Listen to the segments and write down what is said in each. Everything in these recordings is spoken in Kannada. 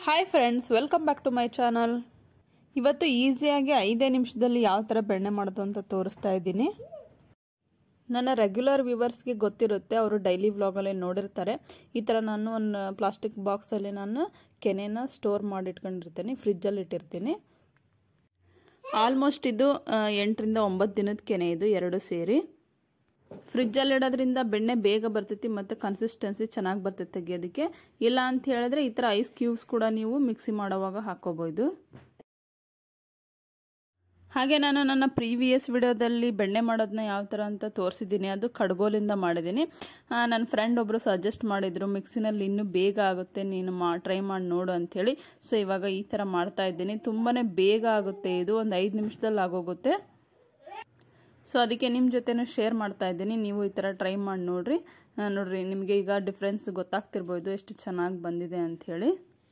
hi friends welcome back to my channel ಇವತ್ತು ಈಸಿಯಾಗಿ ಐದೇ ನಿಮಿಷದಲ್ಲಿ ಯಾವ ಥರ ಬೆಣ್ಣೆ ಮಾಡೋದು ಅಂತ ತೋರಿಸ್ತಾ ಇದ್ದೀನಿ ನನ್ನ ರೆಗ್ಯುಲರ್ ವ್ಯೂವರ್ಸ್ಗೆ ಗೊತ್ತಿರುತ್ತೆ ಅವರು ಡೈಲಿ ವ್ಲಾಗಲ್ಲಿ ನೋಡಿರ್ತಾರೆ ಈ ಥರ ನಾನು ಒಂದು ಪ್ಲಾಸ್ಟಿಕ್ ಬಾಕ್ಸಲ್ಲಿ ನಾನು ಕೆನೆನ ಸ್ಟೋರ್ ಮಾಡಿ ಇಟ್ಕೊಂಡಿರ್ತೀನಿ ಫ್ರಿಜ್ಜಲ್ಲಿ ಇಟ್ಟಿರ್ತೀನಿ ಆಲ್ಮೋಸ್ಟ್ ಇದು ಆ, ಎಂಟರಿಂದ ಒಂಬತ್ತು ದಿನದ ಕೆನೆ ಇದು ಎರಡು ಸೇರಿ ಫ್ರಿಜ್ಜಲ್ಲಿ ಇಡೋದ್ರಿಂದ ಬೆಣ್ಣೆ ಬೇಗ ಬರ್ತೈತಿ ಮತ್ತು ಕನ್ಸಿಸ್ಟೆನ್ಸಿ ಚೆನ್ನಾಗಿ ಬರ್ತೈತಿ ತೆಗಿಯೋದಕ್ಕೆ ಇಲ್ಲ ಅಂತ ಹೇಳಿದ್ರೆ ಈ ಥರ ಐಸ್ ಕ್ಯೂಬ್ಸ್ ಕೂಡ ನೀವು ಮಿಕ್ಸಿ ಮಾಡೋವಾಗ ಹಾಕೋಬೋದು ಹಾಗೆ ನಾನು ನನ್ನ ಪ್ರೀವಿಯಸ್ ವಿಡಿಯೋದಲ್ಲಿ ಬೆಣ್ಣೆ ಮಾಡೋದನ್ನ ಯಾವ ಥರ ಅಂತ ತೋರಿಸಿದ್ದೀನಿ ಅದು ಕಡ್ಗೋಲಿಂದ ಮಾಡಿದ್ದೀನಿ ನನ್ನ ಫ್ರೆಂಡ್ ಒಬ್ಬರು ಸಜೆಸ್ಟ್ ಮಾಡಿದರು ಮಿಕ್ಸಿನಲ್ಲಿ ಇನ್ನೂ ಬೇಗ ಆಗುತ್ತೆ ನೀನು ಮಾ ಟ್ರೈ ಮಾಡಿ ನೋಡು ಅಂಥೇಳಿ ಸೊ ಇವಾಗ ಈ ಥರ ಮಾಡ್ತಾ ಇದ್ದೀನಿ ತುಂಬಾ ಬೇಗ ಆಗುತ್ತೆ ಇದು ಒಂದು ಐದು ನಿಮಿಷದಲ್ಲಿ ಆಗೋಗುತ್ತೆ ಸೊ ಅದಕ್ಕೆ ನಿಮ್ಮ ಜೊತೆನೂ ಶೇರ್ ಮಾಡ್ತಾ ಇದ್ದೀನಿ ನೀವು ಈ ಥರ ಟ್ರೈ ಮಾಡಿ ನೋಡ್ರಿ ನೋಡ್ರಿ ನಿಮಗೆ ಈಗ ಡಿಫ್ರೆನ್ಸ್ ಗೊತ್ತಾಗ್ತಿರ್ಬೋದು ಎಷ್ಟು ಚೆನ್ನಾಗಿ ಬಂದಿದೆ ಅಂಥೇಳಿ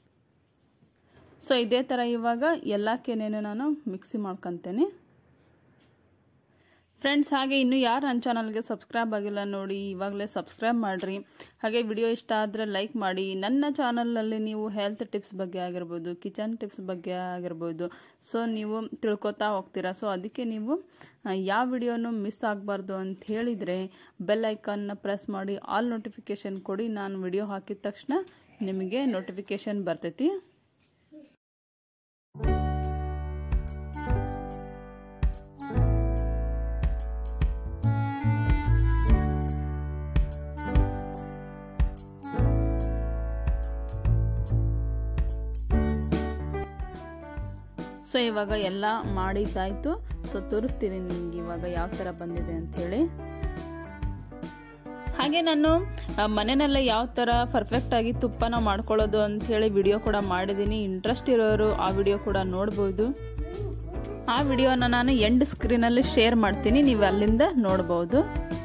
ಸೊ ಇದೇ ಥರ ಇವಾಗ ಎಲ್ಲ ಕೆನೆನೂ ನಾನು ಮಿಕ್ಸಿ ಮಾಡ್ಕೊತೇನೆ ಫ್ರೆಂಡ್ಸ್ ಹಾಗೆ ಇನ್ನೂ ಯಾರು ನನ್ನ ಚಾನಲ್ಗೆ ಸಬ್ಸ್ಕ್ರೈಬ್ ಆಗಿಲ್ಲ ನೋಡಿ ಇವಾಗಲೇ ಸಬ್ಸ್ಕ್ರೈಬ್ ಮಾಡಿರಿ ಹಾಗೆ ವಿಡಿಯೋ ಇಷ್ಟ ಆದರೆ ಲೈಕ್ ಮಾಡಿ ನನ್ನ ಚಾನಲ್ನಲ್ಲಿ ನೀವು ಹೆಲ್ತ್ ಟಿಪ್ಸ್ ಬಗ್ಗೆ ಆಗಿರ್ಬೋದು ಕಿಚನ್ ಟಿಪ್ಸ್ ಬಗ್ಗೆ ಆಗಿರ್ಬೋದು ಸೊ ನೀವು ತಿಳ್ಕೊತಾ ಹೋಗ್ತೀರಾ ಸೊ ಅದಕ್ಕೆ ನೀವು ಯಾವ ವಿಡಿಯೋನು ಮಿಸ್ ಆಗಬಾರ್ದು ಅಂತ ಹೇಳಿದರೆ ಬೆಲ್ ಐಕಾನ್ನ ಪ್ರೆಸ್ ಮಾಡಿ ಆಲ್ ನೋಟಿಫಿಕೇಷನ್ ಕೊಡಿ ನಾನು ವಿಡಿಯೋ ಹಾಕಿದ ತಕ್ಷಣ ನಿಮಗೆ ನೋಟಿಫಿಕೇಷನ್ ಬರ್ತೈತಿ ಸೊ ಇವಾಗ ಎಲ್ಲ ಮಾಡಿದ್ದಾಯ್ತು ಸೊ ತೋರಿಸ್ತೀನಿ ನಿಮ್ಗೆ ಇವಾಗ ಯಾವ ಥರ ಬಂದಿದೆ ಅಂಥೇಳಿ ಹಾಗೆ ನಾನು ಮನೆಯಲ್ಲೇ ಯಾವ ಥರ ಪರ್ಫೆಕ್ಟ್ ಆಗಿ ತುಪ್ಪನ ಮಾಡ್ಕೊಳ್ಳೋದು ಅಂಥೇಳಿ ವಿಡಿಯೋ ಕೂಡ ಮಾಡಿದ್ದೀನಿ ಇಂಟ್ರೆಸ್ಟ್ ಇರೋರು ಆ ವಿಡಿಯೋ ಕೂಡ ನೋಡ್ಬೋದು ಆ ವಿಡಿಯೋನ ನಾನು ಎಂಡ್ ಸ್ಕ್ರೀನಲ್ಲಿ ಶೇರ್ ಮಾಡ್ತೀನಿ ನೀವು ಅಲ್ಲಿಂದ ನೋಡ್ಬೋದು